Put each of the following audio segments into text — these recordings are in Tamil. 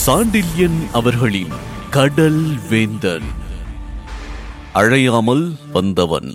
சாண்டில்யன் அவர்களின் கடல் வேந்தன் அழையாமல் வந்தவன்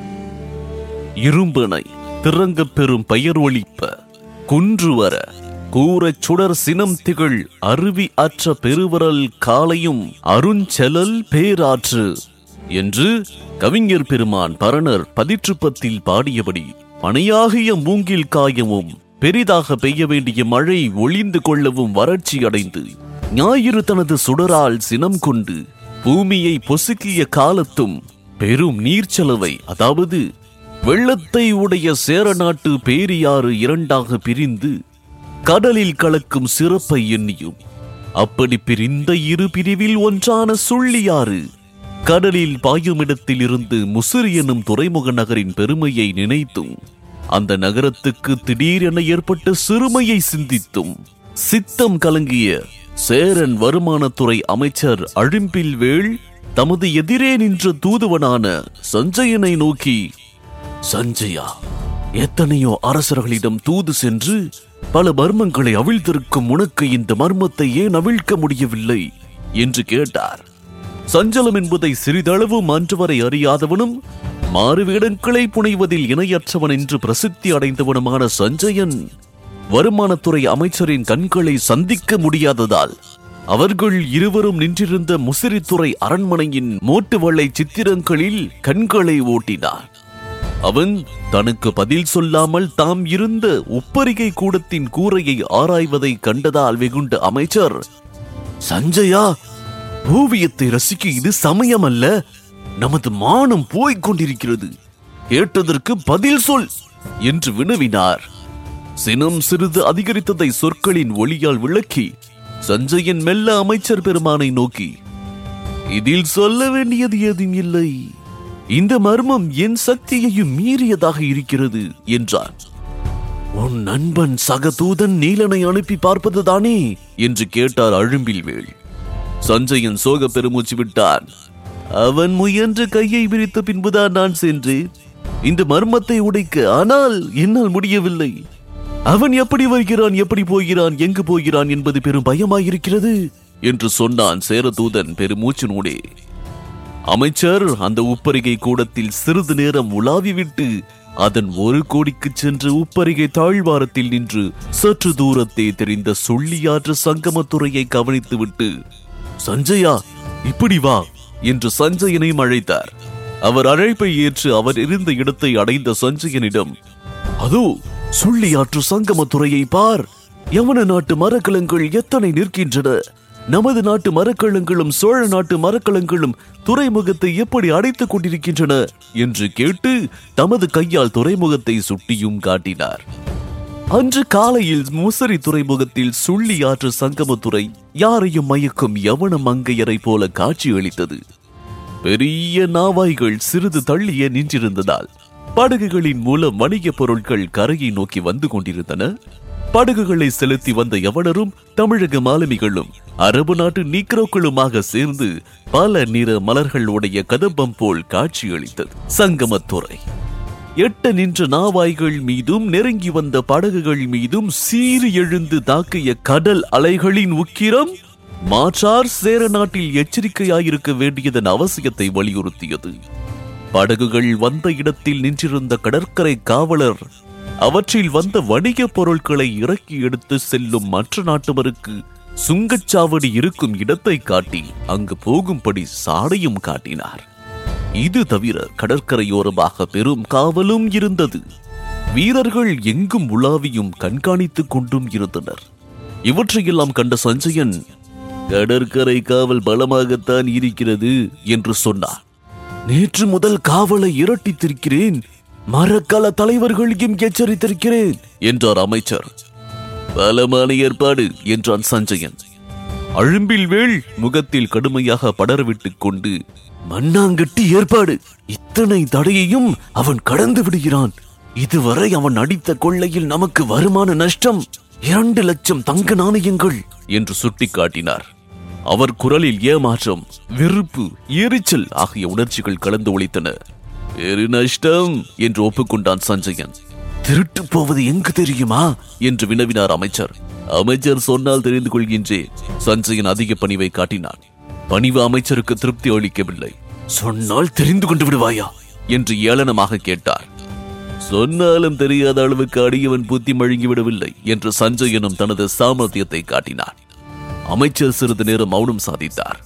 இரும்பனை திறங்கப் பெறும் பெயர் ஒழிப்ப குன்று வர கூரச் சுடர் சினம் திகழ் அருவி அற்ற பெருவரல் காலையும் அருஞ்செலல் பேராற்று என்று கவிஞர் பெருமான் பரணர் பதிற்றுப்பத்தில் பாடியபடி பனையாகிய மூங்கில் காயவும் பெரிதாக பெய்ய வேண்டிய மழை ஒளிந்து கொள்ளவும் வறட்சி அடைந்து ஞாயிறு தனது சுடரால் சினம் கொண்டு பூமியை பொசுக்கிய காலத்தும் பெரும் நீர்ச்சலவை அதாவது வெள்ளத்தை உடைய சேர நாட்டு பேரியாறு இரண்டாக பிரிந்து கடலில் கலக்கும் சிறப்பை எண்ணியும் அப்படி பிரிந்த இரு பிரிவில் ஒன்றான சுள்ளியாறு கடலில் பாயுமிடத்தில் இருந்து முசிறி எனும் துறைமுக நகரின் பெருமையை நினைத்தும் அந்த நகரத்துக்கு திடீரென ஏற்பட்ட சிறுமையை சிந்தித்தும் சித்தம் கலங்கிய சேரன் வருமானத்துறை அமைச்சர் அழிம்பில் வேள் தமது எதிரே நின்ற தூதுவனான சஞ்சயனை நோக்கி சஞ்சயா எத்தனையோ அரசர்களிடம் தூது சென்று பல மர்மங்களை அவிழ்த்திருக்கும் உனக்கு இந்த மர்மத்தை ஏன் அவிழ்க்க முடியவில்லை என்று கேட்டார் சஞ்சலம் என்பதை சிறிதளவு மாற்றுவரை அறியாதவனும் மாறுவேடங்களை புனைவதில் இணையற்றவன் என்று பிரசித்தி அடைந்தவனுமான சஞ்சயன் வருமானத்துறை அமைச்சரின் கண்களை சந்திக்க முடியாததால் அவர்கள் இருவரும் நின்றிருந்த முசிறித்துறை அரண்மனையின் மோட்டு வள்ளை சித்திரங்களில் கண்களை ஓட்டினான் அவன் தனக்கு பதில் சொல்லாமல் தாம் இருந்த உப்பரிகை கூடத்தின் கூரையை ஆராய்வதை கண்டதால் வெகுண்ட அமைச்சர் சஞ்சயா ஓவியத்தை ரசிக்க இது சமயம் அல்ல நமது மானம் போய்க் கொண்டிருக்கிறது கேட்டதற்கு பதில் சொல் என்று வினவினார் சினம் சிறிது அதிகரித்ததை சொற்களின் ஒளியால் விளக்கி சஞ்சயன் மெல்ல அமைச்சர் பெருமானை நோக்கி இதில் சொல்ல வேண்டியது ஏதும் இல்லை இந்த மர்மம் என் சக்தியையும் மீறியதாக இருக்கிறது என்றான் உன் நண்பன் சகதூதன் நீலனை அனுப்பி பார்ப்பதுதானே என்று கேட்டார் அழும்பில் வேள் சஞ்சயன் சோக பெருமூச்சு விட்டான் அவன் முயன்று கையை விரித்த பின்புதான் நான் சென்றேன் இந்த மர்மத்தை உடைக்க ஆனால் என்னால் முடியவில்லை அவன் எப்படி வருகிறான் எப்படி போகிறான் எங்கு போகிறான் என்பது பெரும் பயமாயிருக்கிறது என்று சொன்னான் சேரதூதன் பெருமூச்சினூடே அமைச்சர் அந்த உப்பரிகை கூடத்தில் சிறிது நேரம் உலாவிவிட்டு அதன் ஒரு கோடிக்கு சென்று உப்பரிகை தாழ்வாரத்தில் நின்று சற்று தூரத்தே தெரிந்த சொல்லியாற்று சங்கமத்துறையை கவனித்துவிட்டு சஞ்சயா இப்படி வா என்று சஞ்சயனையும் அழைத்தார் அவர் அழைப்பை ஏற்று அவர் இருந்த இடத்தை அடைந்த சஞ்சயனிடம் அதோ சுள்ளியாற்று சங்கமத்துறையை பார் யவன நாட்டு மரக்கலங்கள் எத்தனை நிற்கின்றன நமது நாட்டு மரக்கலங்களும் சோழ நாட்டு மரக்கலங்களும் துறைமுகத்தை எப்படி அடைத்துக் கொண்டிருக்கின்றன என்று கேட்டு தமது கையால் துறைமுகத்தை சுட்டியும் காட்டினார் அன்று காலையில் முசரி துறைமுகத்தில் சுள்ளி ஆற்று சங்கமத்துறை யாரையும் மயக்கும் யவன மங்கையரை போல காட்சியளித்தது பெரிய நாவாய்கள் சிறிது தள்ளிய நின்றிருந்ததால் படகுகளின் மூலம் வணிகப் பொருட்கள் கரையை நோக்கி வந்து கொண்டிருந்தன படகுகளை செலுத்தி வந்த யவனரும் தமிழக மாலுமிகளும் அரபு நாட்டு நீக்ரோக்களுமாக சேர்ந்து பல நிற மலர்கள் உடைய கதம்பம் போல் காட்சியளித்தது சங்கமத்துறை எட்ட நின்ற நாவாய்கள் மீதும் நெருங்கி வந்த படகுகள் மீதும் சீறி எழுந்து தாக்கிய கடல் அலைகளின் உக்கிரம் மாற்றார் சேர நாட்டில் எச்சரிக்கையாயிருக்க வேண்டியதன் அவசியத்தை வலியுறுத்தியது படகுகள் வந்த இடத்தில் நின்றிருந்த கடற்கரை காவலர் அவற்றில் வந்த வணிகப் பொருட்களை இறக்கி எடுத்து செல்லும் மற்ற நாட்டவருக்கு சுங்கச்சாவடி இருக்கும் இடத்தை காட்டி அங்கு போகும்படி சாடையும் காட்டினார் இது தவிர கடற்கரையோரமாக பெரும் காவலும் இருந்தது வீரர்கள் எங்கும் உலாவியும் கண்காணித்துக் கொண்டும் இருந்தனர் இவற்றையெல்லாம் கண்ட சஞ்சயன் கடற்கரை காவல் பலமாகத்தான் இருக்கிறது என்று சொன்னார் நேற்று முதல் காவலை இரட்டித்திருக்கிறேன் மரக்கல தலைவர்களையும் எச்சரித்திருக்கிறேன் என்றார் அமைச்சர் பலமான ஏற்பாடு என்றான் சஞ்சயன் அழும்பில் வேள் முகத்தில் கடுமையாக படரவிட்டுக் கொண்டு மண்ணாங்கட்டி ஏற்பாடு இத்தனை தடையையும் அவன் கடந்து விடுகிறான் இதுவரை அவன் அடித்த கொள்ளையில் நமக்கு வருமான நஷ்டம் இரண்டு லட்சம் தங்க நாணயங்கள் என்று சுட்டிக்காட்டினார் அவர் குரலில் ஏமாற்றம் வெறுப்பு எரிச்சல் ஆகிய உணர்ச்சிகள் கலந்து ஒழித்தன பெரு நஷ்டம் என்று ஒப்புக்கொண்டான் சஞ்சயன் திருட்டு போவது எங்கு தெரியுமா என்று வினவினார் அமைச்சர் அமைச்சர் சொன்னால் தெரிந்து கொள்கின்றேன் சஞ்சயன் அதிக பணிவை காட்டினான் பணிவு அமைச்சருக்கு திருப்தி அளிக்கவில்லை சொன்னால் தெரிந்து கொண்டு விடுவாயா என்று ஏளனமாக கேட்டார் சொன்னாலும் தெரியாத அளவுக்கு அடியவன் புத்தி மழுங்கி விடவில்லை என்று சஞ்சயனும் தனது சாமர்த்தியத்தை காட்டினான் அமைச்சர் சிறிது நேரம் மௌனம் சாதித்தார்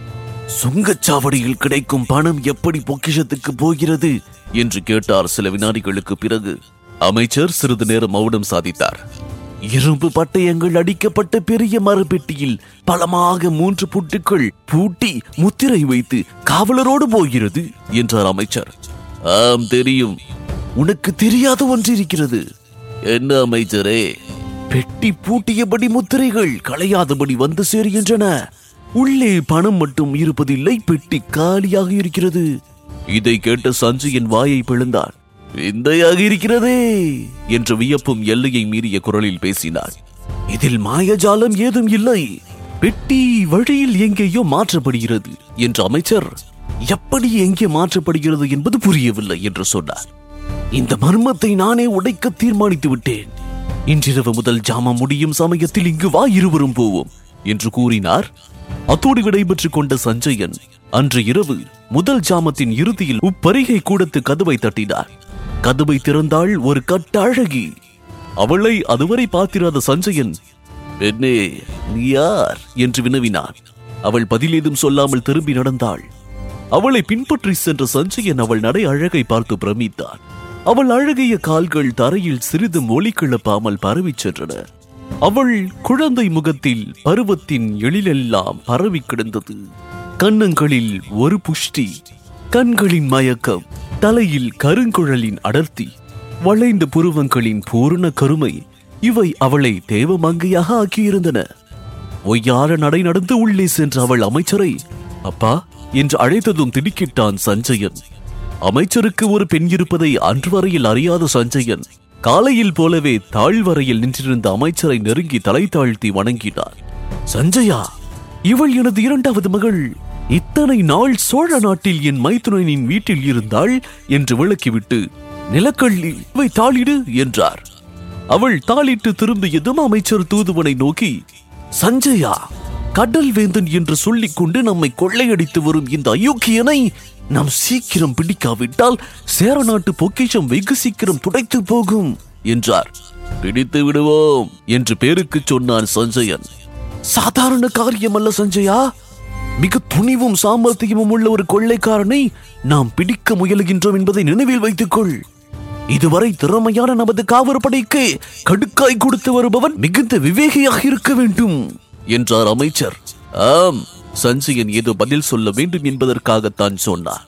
சுங்கச்சாவடியில் கிடைக்கும் பணம் எப்படி பொக்கிஷத்துக்கு போகிறது என்று கேட்டார் சில வினாடிகளுக்கு பிறகு அமைச்சர் சிறிது நேரம் மௌனம் சாதித்தார் இரும்பு பட்டயங்கள் அடிக்கப்பட்ட பெரிய மரப்பெட்டியில் பலமாக மூன்று புட்டுக்கள் பூட்டி முத்திரை வைத்து காவலரோடு போகிறது என்றார் அமைச்சர் ஆம் தெரியும் உனக்கு தெரியாத ஒன்று இருக்கிறது என்ன அமைச்சரே பெட்டி பூட்டியபடி முத்திரைகள் களையாதபடி வந்து சேருகின்றன உள்ளே பணம் மட்டும் இருப்பதில்லை பெட்டி காலியாக இருக்கிறது இதை கேட்ட சஞ்சயன் வாயை பிளந்தான் விந்தையாக இருக்கிறதே என்ற வியப்பும் எல்லையை மீறிய குரலில் பேசினார் இதில் மாயஜாலம் ஏதும் இல்லை பெட்டி வழியில் எங்கேயோ மாற்றப்படுகிறது என்ற அமைச்சர் எப்படி எங்கே மாற்றப்படுகிறது என்பது புரியவில்லை என்று சொன்னார் இந்த மர்மத்தை நானே உடைக்க தீர்மானித்து விட்டேன் இன்றிரவு முதல் ஜாமம் முடியும் சமயத்தில் இங்கு வா இருவரும் போவோம் என்று கூறினார் அத்தோடு விடைபெற்றுக் கொண்ட சஞ்சயன் அன்று இரவு முதல் ஜாமத்தின் இறுதியில் உப்பரிகை கூடத்து கதவை தட்டினார் கதவை திறந்தாள் ஒரு கட்ட அழகி அவளை அதுவரை பார்த்திராத சஞ்சயன் பெண்ணே நீ யார் என்று வினவினான் அவள் பதிலேதும் சொல்லாமல் திரும்பி நடந்தாள் அவளை பின்பற்றி சென்ற சஞ்சயன் அவள் நடை அழகை பார்த்து பிரமித்தான் அவள் அழகிய கால்கள் தரையில் சிறிதும் ஒளி கிளப்பாமல் பரவிச் சென்றன அவள் குழந்தை முகத்தில் பருவத்தின் எழிலெல்லாம் பரவி கிடந்தது கன்னங்களில் ஒரு புஷ்டி கண்களின் மயக்கம் தலையில் கருங்குழலின் அடர்த்தி வளைந்த புருவங்களின் பூரண கருமை இவை அவளை தேவமங்கையாக ஆக்கியிருந்தன ஒய்யார நடை நடந்து உள்ளே சென்ற அவள் அமைச்சரை அப்பா என்று அழைத்ததும் திடுக்கிட்டான் சஞ்சயன் அமைச்சருக்கு ஒரு பெண் இருப்பதை அன்று வரையில் அறியாத சஞ்சயன் காலையில் போலவே தாழ்வரையில் நின்றிருந்த அமைச்சரை நெருங்கி தலை தாழ்த்தி வணங்கினார் சஞ்சயா இவள் எனது இரண்டாவது மகள் இத்தனை நாள் சோழ நாட்டில் என் மைத்துனனின் வீட்டில் இருந்தாள் என்று விளக்கிவிட்டு நிலக்கள்ளி இவை தாளிடு என்றார் அவள் தாளிட்டு திரும்பியதும் அமைச்சர் தூதுவனை நோக்கி சஞ்சயா கடல் வேந்தன் என்று சொல்லிக் கொண்டு நம்மை கொள்ளையடித்து வரும் இந்த அயோக்கியனை நாம் சீக்கிரம் பிடிக்காவிட்டால் சேர நாட்டு பொக்கிஷம் வெகு சீக்கிரம் துடைத்து போகும் என்றார் பிடித்து விடுவோம் என்று பேருக்கு சொன்னான் சஞ்சயன் சாதாரண காரியம் அல்ல சஞ்சயா மிக துணிவும் சாமர்த்தியமும் உள்ள ஒரு கொள்ளைக்காரனை நாம் பிடிக்க முயலுகின்றோம் என்பதை நினைவில் வைத்துக்கொள் இதுவரை திறமையான நமது காவற்படைக்கு கடுக்காய் கொடுத்து வருபவன் மிகுந்த விவேகியாக இருக்க வேண்டும் என்றார் அமைச்சர் ஆம் சஞ்சயன் ஏதோ பதில் சொல்ல வேண்டும் என்பதற்காகத்தான் சொன்னார்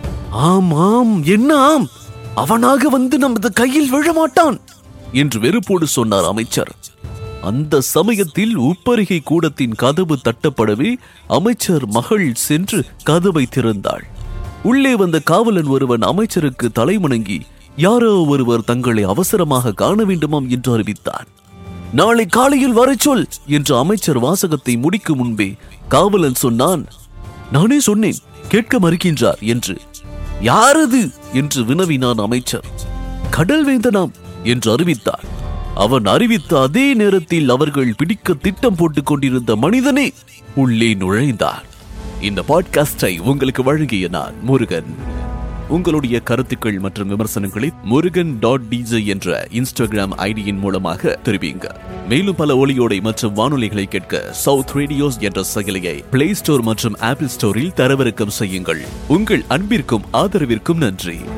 ஆம் ஆம் என்ன ஆம் அவனாக வந்து நமது கையில் விழமாட்டான் என்று வெறுப்போடு சொன்னார் அமைச்சர் அந்த சமயத்தில் உப்பருகை கூடத்தின் கதவு தட்டப்படவே அமைச்சர் மகள் சென்று கதவை திறந்தாள் உள்ளே வந்த காவலன் ஒருவன் அமைச்சருக்கு தலைமுணங்கி யாரோ ஒருவர் தங்களை அவசரமாக காண வேண்டுமாம் என்று அறிவித்தான் நாளை காலையில் வரச் சொல் என்று அமைச்சர் வாசகத்தை முடிக்கும் முன்பே காவலன் சொன்னான் நானே சொன்னேன் கேட்க மறுக்கின்றார் என்று யாரது என்று வினவினான் அமைச்சர் கடல் வேந்தனாம் என்று அறிவித்தார் அவன் அறிவித்த அதே நேரத்தில் அவர்கள் பிடிக்க திட்டம் போட்டுக் கொண்டிருந்த மனிதனே உள்ளே நுழைந்தார் இந்த பாட்காஸ்டை உங்களுக்கு வழங்கிய நான் முருகன் உங்களுடைய கருத்துக்கள் மற்றும் விமர்சனங்களை முருகன் டாட் டிஜே என்ற இன்ஸ்டாகிராம் ஐடியின் மூலமாக தெரிவிங்க மேலும் பல ஒளியோடை மற்றும் வானொலிகளை கேட்க சவுத் ரேடியோஸ் என்ற செயலியை பிளே ஸ்டோர் மற்றும் ஆப்பிள் ஸ்டோரில் தரவிறக்கம் செய்யுங்கள் உங்கள் அன்பிற்கும் ஆதரவிற்கும் நன்றி